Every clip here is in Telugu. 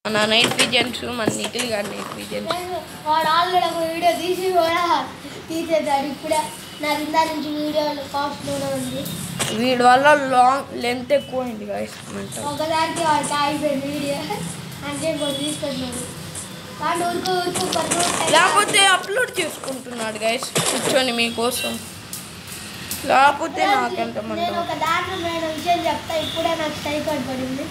మన నైట్ విజన్స్ మన నిఖిల్ గారి నైట్ విజన్స్ వాడు ఆల్రెడీ ఒక వీడియో తీసి కూడా తీసేశాడు ఇప్పుడే నాకు ఇందా నుంచి వీడియోలు కాస్ట్లోనే ఉంది వీడి వల్ల లాంగ్ లెంత్ ఎక్కువైంది గాయస్ ఒకసారికి వాడికి ఆగిపోయింది వీడియో అంటే ఇంకోటి తీసుకొచ్చినాడు వాడు ఊరుకు ఊరుకు పది రోజులు లేకపోతే అప్లోడ్ చేసుకుంటున్నాడు గైస్ కూర్చొని మీకోసం లేకపోతే నాకెంత మంది నేను ఒక దారుణమైన విషయం చెప్తా ఇప్పుడే నాకు స్ట్రైక్ పడింది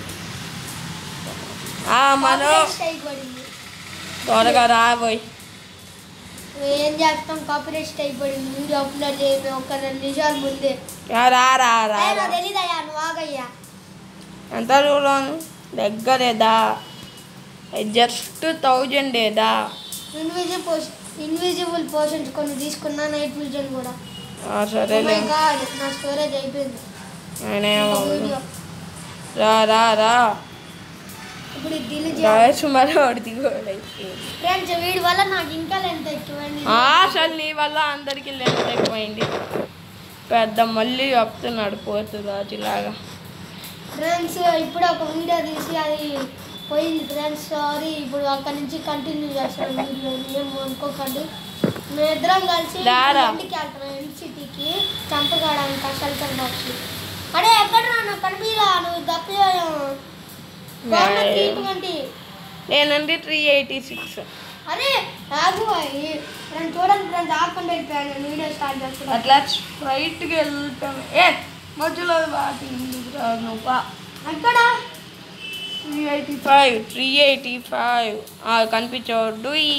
ఆ మనం స్ట్రైక్ పడింది త్వరగా రాబోయ్ ఏం చేస్తాం కాపీరైట్ స్ట్రైక్ పడింది వీడియో అప్లోడ్ చేయమే ఒక రెండు నిమిషాల ముందే రా రా రా రా అయ్యా, రా. నాకు తెలీదయ్యా నువ్వు ఆగయ్యా ఎంత దూరం దగ్గరేదా జస్ట్ థౌజండ్ ఏదా ఇన్విజిబుల్ పోషన్ ఇన్విజిబుల్ పోర్షన్స్ కొన్ని తీసుకున్నా నైట్ విజన్ కూడా ఆ, సరేలే Oh my God, నా స్టోరేజ్ అయిపోయింది నేనేమో ఒక వీడియో రా రా రా ఇప్పుడు ఇది delete చేయాలి గాయస్ మరి వాడి దిగోడు ఫ్రెండ్స్ వీడి వల్ల నాకు ఇంకా లెంత్ ఎక్కువైంది అసలు నీ వల్ల అందరికీ లెంత్ ఎక్కువైంది పెద్ద మళ్ళీ చెప్తున్నాడు పోతు రాజులాగా ఫ్రెండ్స్ ఇప్పుడు ఒక వీడియో తీసి అది పోయింది ఫ్రెండ్స్ సారీ ఇప్పుడు అక్కడ నుంచి కంటిన్యూ చేస్తాను వీడియో ఏం అనుకోకండి మేమిద్దరం కలిసి దారా. ఇంటికి వెళ్తున్నాం ఎండ్ సిటీకి చంపగాడానికి షెల్టర్ బాక్స్ అడే ఎక్కడ నా కనిపిలా నువ్వు తప్పిపోయాం ఇటువంటి నేనండి త్రీ ఎయిటీ సిక్స్ అరే ఆగు అయ్యి ఫ్రెండ్ చూడండి ఫ్రెండ్స్ ఆకుండా వెళ్ళిపోయాను నేను వీడియో స్టార్ట్ చేస్తున్నాను అట్లా స్ట్రైట్గా వెళ్తాం ఏ మధ్యలో వాటి నువ్వు అక్కడ three eighty five three eighty five కనిపించవద్దు ఈ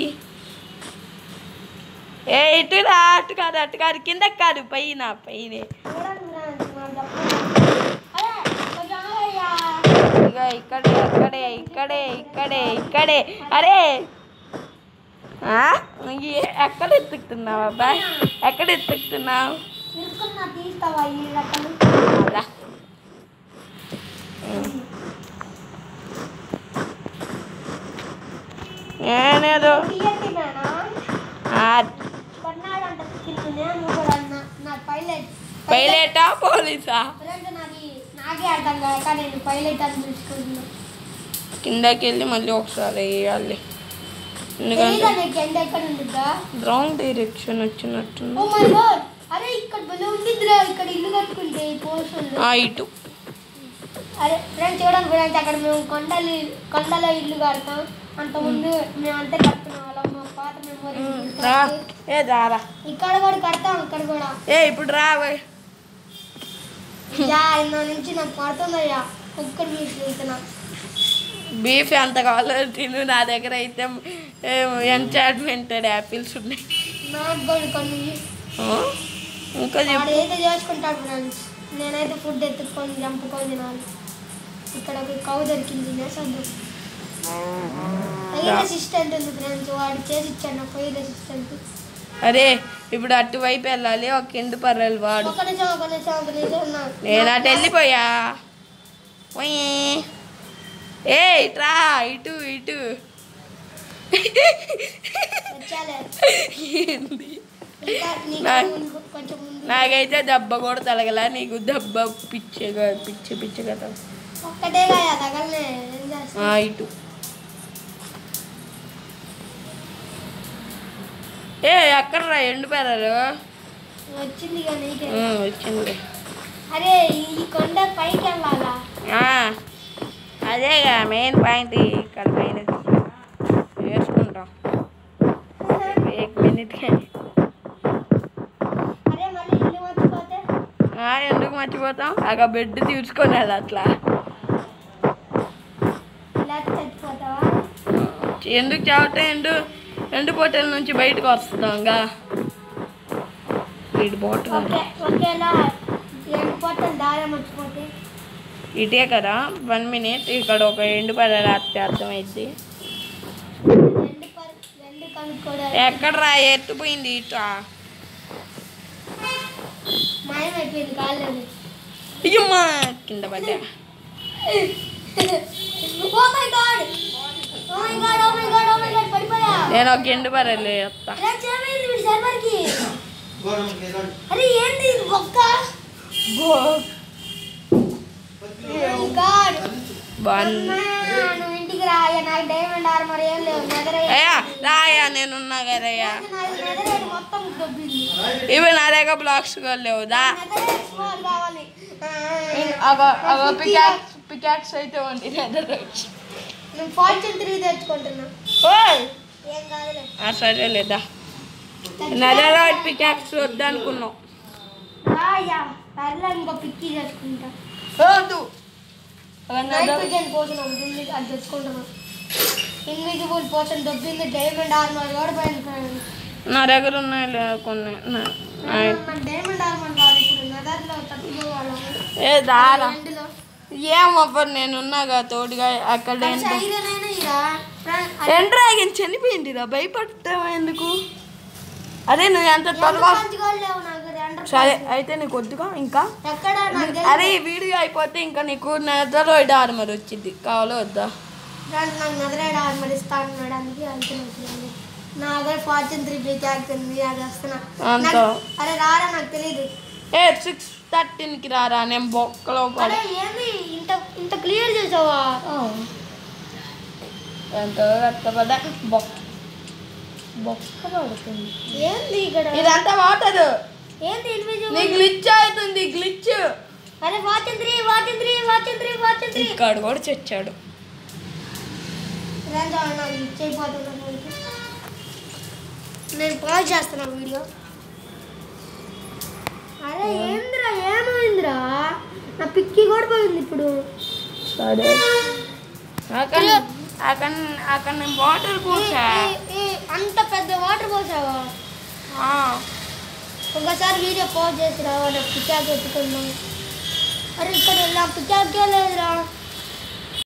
ఏ ఇటు రా అటు కాదు అటు కాదు కింద కాదు పైన పైన చూడండి ఫ్రెండ్స్ నాకు చెప్పండి అరే కొంచెం ఆగయ్యా. ఇక ఇక్కడే ఇక్కడే ఇక్కడే ఇక్కడే ఇక్కడే అరే ఆ? ఏ- ఎక్కడ ఎత్తుకుతున్నావు అబ్బాయి ఎక్కడ ఎత్తుకుతున్నావు ఇరుక్కున్నా తీస్తావా ఈ రకాలు రా. నేనేదో టీఎన్టీ మేనా ఆ, కొన్నాడంట స్కిన్ నేను కూడా అన్నా నా పైలట్ పైలటా పోలీసా ఫ్రెండ్ నాది నాకే అర్థం కాక నేను పైలట్ అని పిలుచుకుంటున్నా కిందకి వెళ్ళి మళ్ళీ ఒకసారి వేయాలి ఎందుకంటే తెలీదా నీకు ఎండ ఎక్కడ ఉంటుందా రాంగ్ డైరెక్షన్ వచ్చినట్టుంది ఓ మై గాడ్ అరే ఇక్కడ భలే ఉండిద్దిరా ఇక్కడ ఇల్లు కట్టుకుంటే ఈ పోర్షన్ ఆ, ఇటు అరే ఫ్రెండ్స్ చూడండి ఫ్రెండ్స్ అక్కడ మేము కొండలు కొండలో ఇల్లు కడతాం అంత ముందు మేము అంతే కట్టుకునే వాళ్ళం మా పాత మెమరీ రా ఏ రారా ఇక్కడ కూడా కడతాం ఇక్కడ కూడా ఏ ఇప్పుడు రా పోయ్. యా నా నుంచి నాకు పడుతుందయ్యా కుక్కర్ మీకు వెళ్తున్నా బీఫ్ ఎంత కావాలో తిను నా దగ్గర అయితే ఎన్చాట్మెంటెడ్ యాపిల్స్ ఉన్నాయి నాకు కూడా కొన్ని ఆ? ఇంకా చెప్పు వాడు ఏదో చేసుకుంటాడు ఫ్రెండ్స్ నేనైతే ఫుడ్ ఎత్తుకొని చంపుకొని తినాలి ఇక్కడ ఒక కౌ దొరికింది నేసద్దు పొయ్యి రెసిస్టెంట్ ఉంది ఫ్రెండ్స్ వాడు చేసి ఇచ్చాడు నాకు పొయ్యి రెసిస్టెంట్ అరే ఇప్పుడు అటువైపు వెళ్ళాలి ఒక ఎండు పర్రెలు వాడు ఒక నిమిషం ఒక నిమిషం ఒక నిమిషం ఉన్నా నేను అటు వెళ్ళిపోయా ఓయ్. ఏ ఇట్రా ఇటు ఇటు వచ్చాలే ఏంది? ఇంకా నీకు నా- ముందు కొంచెం ముందు నాకైతే దెబ్బ కూడా తలగల నీకు దెబ్బ పిచ్చిగా పిచ్చి పిచ్చి కదా ఒక్కటే కదా తగలనే ఏం చేస్తా ఆ, ఇటు ఏ ఎక్కడ్రా ఎండు పెరలు వచ్చింది ఇక నీకే వచ్చింది అరే ఈ కొండ పైకి వెళ్ళాలా ఆ, అదేగా మెయిన్ పాయింట్ ఇక్కడ పైన వేసుకుంటాం ఏక్ మినిట్ కానీ అరే మళ్ళీ ఇల్లు మర్చిపోతే ఆ, ఎందుకు మర్చిపోతాం అక్కడ బెడ్ తీసుకునేది అట్లా ఇలా చచ్చిపోతావా ఎందుకు చావటం ఎండు ఎండు పొట్టెల నుంచి బయటకు వస్తాంగా వీడి బాటిల్ ఓకే ఒకేలా ఎండిపోతాను దారి మర్చిపోతే ఇటే కదా వన్ మినిట్ ఇక్కడ ఒక ఎండు పద రాస్తే అర్థమైంది ఎండు పర్ ఎండు కనుక్కోడా ఎక్కడ రా ఎత్తుపోయింది ఇటా మాయమైపోయింది కాలేదు అయ్యమ్మా కింద పడ్డా oh my God oh my God oh my God oh my God పడిపోయా నేను ఒక ఎండు పర్రెలు చెప్తా అరే చేమైంది వీడి సర్వర్కి అరే ఏంది ఇది బొక్క ఓ మై గాడ్ బాగుంది నువ్వు ఇంటికి రా నాకు డైమండ్ ఆర్మర్ ఏం లేవు నెదరే అయ్యా రాయా నేనున్నా కదయ్యా నెదరే మొత్తం దొబ్బింది ఇవి నా దగ్గర బ్లాక్స్ కూడా లేవు దా నెదరే స్మాల్ కావాలి పికాక్స్ పికాక్స్ అయితే ఉంది నేను ఫార్చ్యూన్ త్రీ తెచ్చుకుంటున్నా ఓయ్ ఏం కాదులే ఆ, సరే లేదా నెదరాయిడ్ పికాక్స్ వద్దనుకున్నావు రాయా పర్లే ఇంకో పిక్కి తెచ్చుకుంటా వద్దు నైట్రోజన్ పోషన్ ఉంటుంది అది తెచ్చుకుంటున్నా ఇన్విజిబుల్ పోషన్ దొబ్బింది డైమండ్ ఆర్మర్ కూడా పోయింది నా దగ్గర ఉన్నాయి లే కొన్ని నా- నా- నాకు డైమండ్ ఆర్మర్ కావాలి ఇప్పుడు నెదర్లో తప్పిపోవాలి ఏ దారా ఎండ్లో ఏమవ్వరు నేనున్నాగా తోడుగా అక్కడ ఏంటి ఐరన్ అయినా ఇరా ఎండ్రాగన్ చనిపోయిందిరా భయపడతావా ఎందుకు అరే నువ్వు ఎంత త్వరగా లేవు నాకు ఎండ్ర సరే అయితే నీకు వద్దుగా ఇంకా ఎక్కడ నాకు అరే ఈ వీడియో అయిపోతే ఇంకా నీకు నెదరాయిడ్ ఆర్మర్ వచ్చింది కావాలో వద్దా ఫ్రెండ్స్ నాకు నదరేడ ఆర్మర్ ఇస్తా అన్నాడు అందుకే వెళ్తున్నాను నా దగ్గర ఫార్చ్యూన్ త్రీ బ్రేక్ ఉంది అది వస్తున్నా అంత నాకు- అరే రారా నాకు తెలియదు ఏ సిక్స్ థర్టీన్కి రారా నేను బొక్కలో అరే ఏంది ఇంత ఇంత క్లియర్ చేసావా ఎంత కష్టపడ్డా బొక్క బొక్క పడుతుంది ఏంది ఇక్కడ ఇదంతా వాటర్ ఏంది ఇన్విజిబుల్ నీ గ్లిచ్ అవుతుంది గ్లిచ్ అరే fortune three fortune three fortune three fortune three ఇక్కడ కూడా చచ్చాడు ఫ్రెండ్స్ నాకు ఇచ్చైపోతున్నా నేను పాజ్ చేస్తున్నా వీడియో అరే ఏంద్రా ఏమైందిరా నా పిక్కి కూడా పోయింది ఇప్పుడు సరే అక్కడ అక్కడ అక్కడ నేను వాటర్ పోసా ఏ, ఏ, అంత పెద్ద వాటర్ పోసావా ఆ, ఒకసారి వీడియో పాజ్ చేసి రావా నాకు పిచ్చాక్ ఎత్తుకుందాం అరే ఇక్కడ నా పిచ్చాకే లేదురా